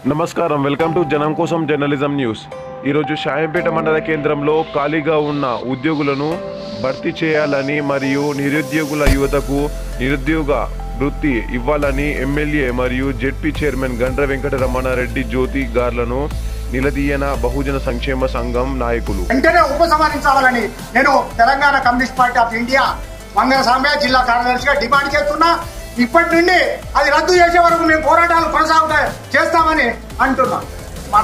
నమస్కారం welcome to జనం కోసం జర్నలిజం న్యూస్ ఈరోజు షాయంపేట మండల కేంద్రంలో ఖాళీగా ఉన్న ఉద్యోగులను భర్తీ చేయాలని మరియు నిరుద్యోగుల యువతకు నిరుద్యోగ వృత్తి ఇవ్వాలని ఎమ్మెల్యే మరియు జెడ్పీ చైర్మన్ గండ్ర వెంకట రమణారెడ్డి జ్యోతి గార్లను నిలదీయన బహుజన సంక్షేమ సంఘం నాయకులు వెంటనే ఉపసంహరించాలని నేను Telangana communist party of India Mangala Sambaiah జిల్లా కార్యదర్శిగా డిమాండ్ చేస్తున్నా ఇప్పటి నుండి అది రద్దు చేసే వరకు మేము పోరాటాలు కొనసాగుతా చేస్తామని అంటున్నా మా-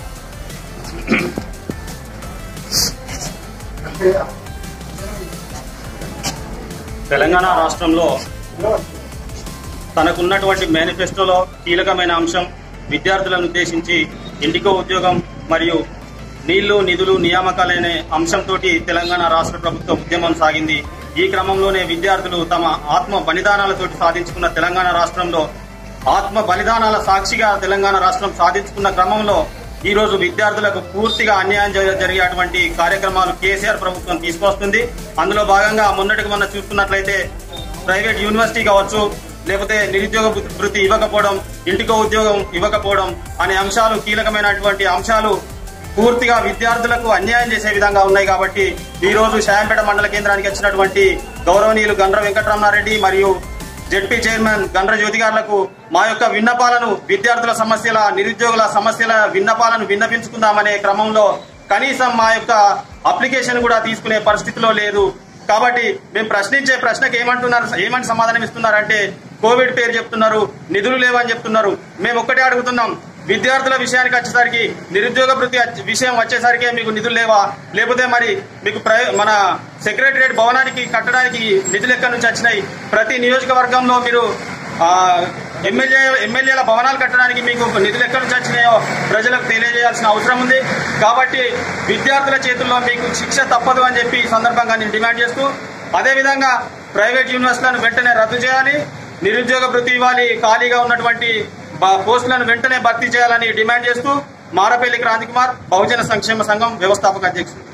తెలంగాణ రాష్ట్రంలో తనకున్నటువంటి మేనిఫెస్టోలో కీలకమైన అంశం విద్యార్థులను ఉద్దేశించి ఇంటికో ఉద్యోగం మరియు నీళ్లు నిధులు నియామకాలనే అంశంతో తెలంగాణ రాష్ట్ర ప్రభుత్వం ఉద్యమం సాగింది ఈ క్రమంలోనే విద్యార్థులు తమ ఆత్మ బలిదానాలతోటి సాధించుకున్న తెలంగాణ రాష్ట్రంలో ఆత్మ బలిదానాల సాక్షిగా తెలంగాణ రాష్ట్రం సాధించుకున్న క్రమంలో ఈ రోజు విద్యార్థులకు పూర్తిగా అన్యాయం జరి- జరిగేటువంటి కార్యక్రమాలు కేసీఆర్ ప్రభుత్వం తీసుకొస్తుంది అందులో భాగంగా మొన్నటికి మొన్న చూసుకున్నట్లయితే ప్రైవేట్ యూనివర్సిటీ కావచ్చు లేకపోతే నిరుద్యోగ వృ- వృత్తి ఇవ్వకపోవడం ఇంటికో ఉద్యోగం ఇవ్వకపోవడం అనే అంశాలు కీలకమైనటువంటి అంశాలు పూర్తిగా విద్యార్థులకు అన్యాయం చేసే విధంగా ఉన్నాయి కాబట్టి ఈ రోజు శాయంపేట మండల కేంద్రానికి వచ్చినటువంటి గౌరవనీయులు గండ్ర వెంకటరమణారెడ్డి మరియు జెడ్పీ చైర్మన్ గండ్ర జ్యోతి గారులకు మా యొక్క విన్నపాలను విద్యార్థుల సమస్యల నిరుద్యోగుల సమస్యల విన్నపాలను విన్నపించుకుందామనే క్రమంలో కనీసం మా యొక్క అప్లికేషన్ కూడా తీసుకునే పరిస్థితిలో లేదు కాబట్టి మేము ప్రశ్నించే ప్రశ్నకు ఏమంటున్నారు ఏమని సమాధానం ఇస్తున్నారంటే కోవిడ్ పేరు చెప్తున్నారు నిధులు లేవని చెప్తున్నారు మేము ఒక్కటే అడుగుతున్నాం విద్యార్థుల విషయానికి వచ్చేసరికి నిరుద్యోగ వృత్తి వచ్చే- విషయం వచ్చేసరికి మీకు నిధులు లేవా లేకపోతే మరి మీకు ప్రై- మన సెక్రటరియట్ భవనానికి కట్టడానికి నిధులు ఎక్కడి నుంచి వచ్చినాయి ప్రతి నియోజకవర్గంలో మీరు ఆ, ఎమ్మెల్యే ఎమ్మెల్యేల భవనాలు కట్టడానికి మీకు నిధులు ఎక్కడి నుంచి వచ్చినాయో ప్రజలకు తెలియజేయాల్సిన అవసరం ఉంది కాబట్టి విద్యార్థుల చేతుల్లో మీకు శిక్ష తప్పదు అని చెప్పి ఈ సందర్భంగా నేను డిమాండ్ చేస్తూ అదేవిధంగా ప్రైవేట్ యూనివర్సిటీలను వెంటనే రద్దు చేయాలి నిరుద్యోగ వృత్తి ఇవ్వాలి ఖాళీగా ఉన్నటువంటి బ- పోస్టులను వెంటనే భర్తీ చేయాలని డిమాండ్ చేస్తూ మారపల్లి క్రాంతి కుమార్ బహుజన సంక్షేమ సంఘం వ్యవస్థాపక అధ్యక్షుడు